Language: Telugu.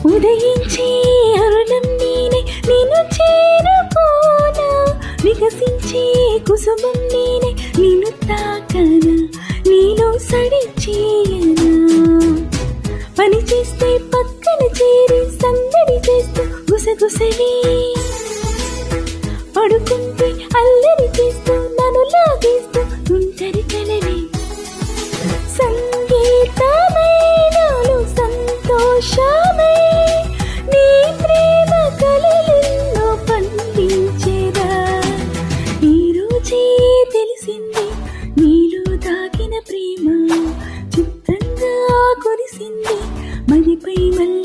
ఉదయించే అరుణం నేనే నిన్ను చేరుకోనా వికసించే కుసుమం నేనే నిన్ను తాకనా నీలో సడి చేయనా పని చేస్తే పక్కన చేరి సందడి చేస్తూ గుసగుసలే పడుకుంటే అల్లరి చేస్తూ నన్ను లాగేస్తూ ఉంటరి కలవే సంగీతమైనను సంతోషమై నీ ప్రేమ కలలెన్నో పండించేదా ఈ రోజే తెలిసింది నీలో దాగిన ప్రేమ చిత్రంగా కురిసింది మదిపై మళ్ళీ